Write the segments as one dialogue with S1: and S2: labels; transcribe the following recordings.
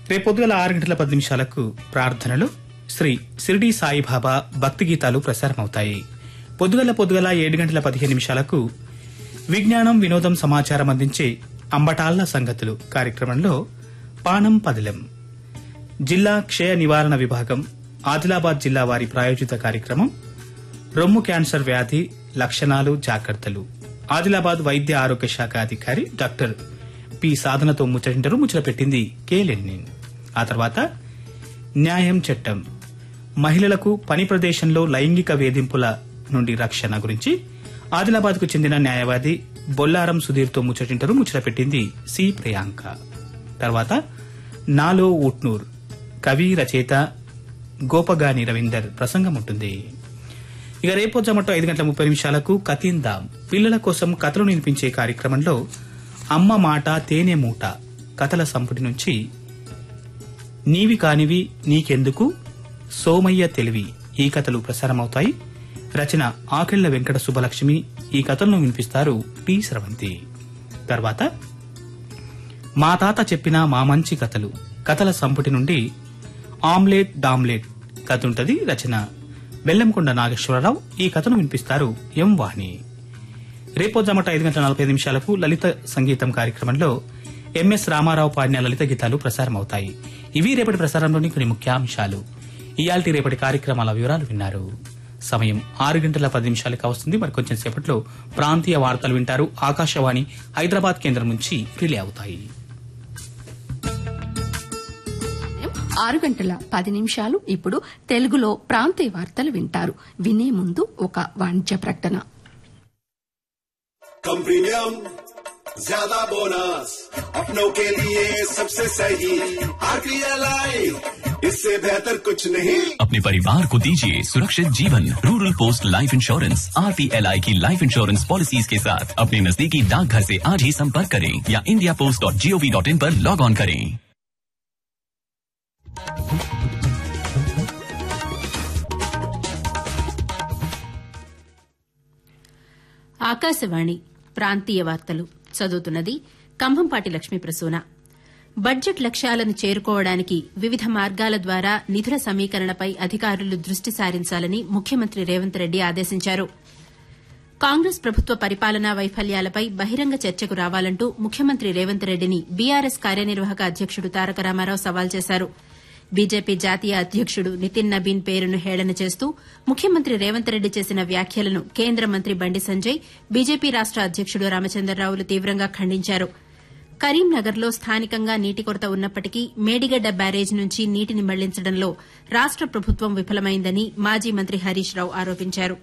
S1: రేపొద్దుగల ఆరు గంటల పది నిమిషాలకు ప్రార్థనలు శ్రీ సిరిడి సాయిబాబా భక్తి గీతాలు ప్రసారమవుతాయి పొద్దుగల పొద్దుగల ఏడు గంటల పదిహేను నిమిషాలకు విజ్ఞానం వినోదం సమాచారం అందించే అంబటాళ్ల సంగతులు కార్యక్రమంలో పానం పదిలం జిల్లా క్షయ నివారణ విభాగం ఆదిలాబాద్ జిల్లా వారి ప్రాయోజిత కార్యక్రమం రొమ్ము క్యాన్సర్ వ్యాధి లక్షణాలు జాగ్రత్తలు ఆదిలాబాద్ వైద్య ఆరోగ్య శాఖ అధికారి డాక్టర్ పి సాధనతో ముచ్చటింటారు ముచ్చట పెట్టింది కే లెనిన్ ఆ తర్వాత న్యాయం చట్టం మహిళలకు పని ప్రదేశంలో లైంగిక వేధింపుల నుండి రక్షణ గురించి ఆదిలాబాద్ కు చెందిన న్యాయవాది బొల్లారం సుధీర్తో ముచ్చటింటారు ముచ్చట పెట్టింది సి ప్రియాంక తర్వాత నాలో ఉట్నూర్ కవి రచయిత గోపగాని రవీందర్ ప్రసంగం ఉంటుంది ఇక రేపు జమటో ఐదు గంటల ముప్పై నిమిషాలకు కతీందాం పిల్లల కోసం కథలు వినిపించే కార్యక్రమంలో అమ్మ మాట తేనె మూట కథల సంపుటి నుంచి నీవి కానివి నీకెందుకు సోమయ్య తెలివి ఈ కథలు ప్రసారమవుతాయి రచన ఆకెళ్ల వెంకట సుబ్బలక్ష్మి ఈ కథలను వినిపిస్తారు టి స్రవంతి తర్వాత మా తాత చెప్పిన మా మంచి కథలు కథల సంపుటి నుండి ఆమ్లెట్ డామ్లెట్ కథ ఉంటది రచన బెల్లంకొండ నాగేశ్వరరావు ఈ కథను వినిపిస్తారు ఎం వాణి రేపో జమట ఐదు గంటల నలభై నిమిషాలకు లలిత సంగీతం కార్యక్రమంలో ఎంఎస్ రామారావు పాడిన లలిత గీతాలు ప్రసారమవుతాయి ఇవి రేపటి ప్రసారంలోని కొన్ని ముఖ్యాంశాలు ఇయాల్టి రేపటి కార్యక్రమాల వివరాలు విన్నారు సమయం ఆరు గంటల పది నిమిషాలకు వస్తుంది మరి కొంచెం సేపట్లో ప్రాంతీయ వార్తలు వింటారు ఆకాశవాణి హైదరాబాద్ కేంద్రం నుంచి రిలే అవుతాయి
S2: ఆరు గంటల పది నిమిషాలు ఇప్పుడు తెలుగులో ప్రాంతీయ వార్తలు వింటారు వినే ముందు ఒక వాణిజ్య ప్రకటన
S3: कम प्रीमियम ज्यादा बोनस अपनों के लिए सबसे सही आरपीएल इससे बेहतर कुछ नहीं
S4: अपने परिवार को दीजिए सुरक्षित जीवन रूरल पोस्ट लाइफ इंश्योरेंस आर की लाइफ इंश्योरेंस पॉलिसीज के साथ अपने नजदीकी डाकघर से आज ही संपर्क करें या India post dot G O V dot in पर लॉग ऑन करें
S5: ఆకాశవాణి ప్రాంతీయ వార్తలు చదువుతున్నది కంభంపాటి లక్ష్మీ ప్రసూన బడ్జెట్ లక్ష్యాలను చేరుకోవడానికి వివిధ మార్గాల ద్వారా నిధుల సమీకరణపై అధికారులు దృష్టి సారించాలని ముఖ్యమంత్రి రేవంత్ రెడ్డి ఆదేశించారు కాంగ్రెస్ ప్రభుత్వ పరిపాలనా వైఫల్యాలపై బహిరంగ చర్చకు రావాలంటూ ముఖ్యమంత్రి రేవంత్ రెడ్డిని బీఆర్ఎస్ కార్యనిర్వాహక అధ్యకుడు తారక రామారావు సవాల్ చేశారు బీజేపీ జాతీయ అధ్యకుడు నితిన్ నబీన్ పేరును హేళన చేస్తూ ముఖ్యమంత్రి రేవంత్ రెడ్డి చేసిన వ్యాఖ్యలను కేంద్ర మంత్రి బండి సంజయ్ బీజేపీ రాష్ట అధ్యకుడు రామచంద్రరావులు తీవ్రంగా ఖండించారు కరీంనగర్లో స్థానికంగా నీటి కొరత ఉన్నప్పటికీ మేడిగడ్డ బ్యారేజ్ నుంచి నీటిని మళ్లించడంలో రాష్ట ప్రభుత్వం విఫలమైందని మాజీ మంత్రి హరీష్ రావు ఆరోపించారు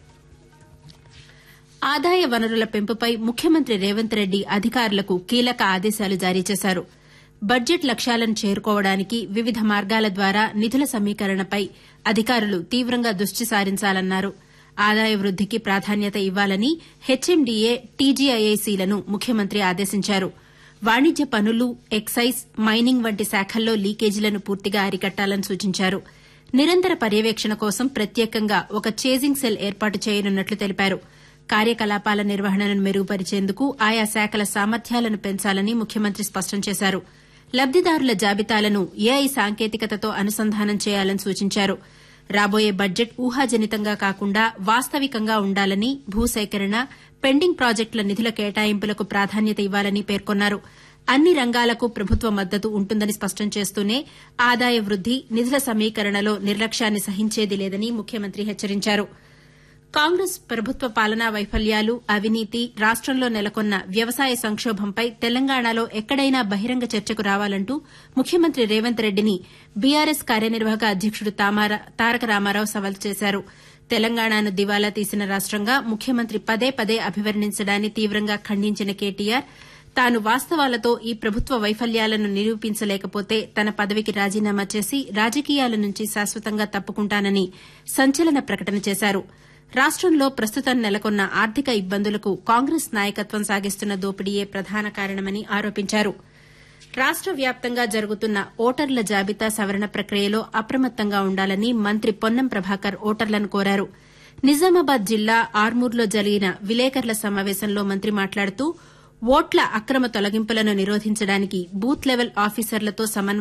S5: ఆదాయ వనరుల పెంపుపై ముఖ్యమంత్రి రేవంత్ రెడ్డి అధికారులకు కీలక ఆదేశాలు జారీ చేశారు బడ్జెట్ లక్ష్యాలను చేరుకోవడానికి వివిధ మార్గాల ద్వారా నిధుల సమీకరణపై అధికారులు తీవ్రంగా దృష్టి సారించాలన్నారు ఆదాయ వృద్దికి ప్రాధాన్యత ఇవ్వాలని హెచ్ఎండీఏ టీజీఐఐసీలను ముఖ్యమంత్రి ఆదేశించారు వాణిజ్య పనులు ఎక్సైజ్ మైనింగ్ వంటి శాఖల్లో లీకేజీలను పూర్తిగా అరికట్టాలని సూచించారు నిరంతర పర్యవేక్షణ కోసం ప్రత్యేకంగా ఒక చేజింగ్ సెల్ ఏర్పాటు చేయనున్నట్లు తెలిపారు కార్యకలాపాల నిర్వహణను మెరుగుపరిచేందుకు ఆయా శాఖల సామర్థ్యాలను పెంచాలని ముఖ్యమంత్రి స్పష్టం చేశారు లబ్దిదారుల జాబితాలను ఏఐ సాంకేతికతతో అనుసంధానం చేయాలని సూచించారు రాబోయే బడ్జెట్ ఊహాజనితంగా కాకుండా వాస్తవికంగా ఉండాలని భూసేకరణ పెండింగ్ ప్రాజెక్టుల నిధుల కేటాయింపులకు ప్రాధాన్యత ఇవ్వాలని పేర్కొన్నారు అన్ని రంగాలకు ప్రభుత్వ మద్దతు ఉంటుందని స్పష్టం చేస్తూనే ఆదాయ వృద్ది నిధుల సమీకరణలో నిర్లక్ష్యాన్ని సహించేది లేదని ముఖ్యమంత్రి హెచ్చరించారు కాంగ్రెస్ ప్రభుత్వ పాలనా వైఫల్యాలు అవినీతి రాష్టంలో నెలకొన్న వ్యవసాయ సంక్షోభంపై తెలంగాణలో ఎక్కడైనా బహిరంగ చర్చకు రావాలంటూ ముఖ్యమంత్రి రేవంత్ రెడ్డిని బీఆర్ఎస్ కార్యనిర్వాహక అధ్యకుడు తారక రామారావు సవాల్ చేశారు తెలంగాణను దివాలా తీసిన రాష్టంగా ముఖ్యమంత్రి పదే పదే అభివర్ణించడాన్ని తీవ్రంగా ఖండించిన కేటీఆర్ తాను వాస్తవాలతో ఈ ప్రభుత్వ వైఫల్యాలను నిరూపించలేకపోతే తన పదవికి రాజీనామా చేసి రాజకీయాల నుంచి శాశ్వతంగా తప్పుకుంటానని సంచలన ప్రకటన చేశారు రాష్టంలో ప్రస్తుతం నెలకొన్న ఆర్థిక ఇబ్బందులకు కాంగ్రెస్ నాయకత్వం సాగిస్తున్న దోపిడీయే ప్రధాన కారణమని ఆరోపించారు రాష్ట వ్యాప్తంగా జరుగుతున్న ఓటర్ల జాబితా సవరణ ప్రక్రియలో అప్రమత్తంగా ఉండాలని మంత్రి పొన్నం ప్రభాకర్ ఓటర్లను కోరారు నిజామాబాద్ జిల్లా ఆర్మూర్లో జరిగిన విలేకరుల సమావేశంలో మంత్రి మాట్లాడుతూ ఓట్ల అక్రమ తొలగింపులను నిరోధించడానికి బూత్ లెవెల్ ఆఫీసర్లతో సమన్వయం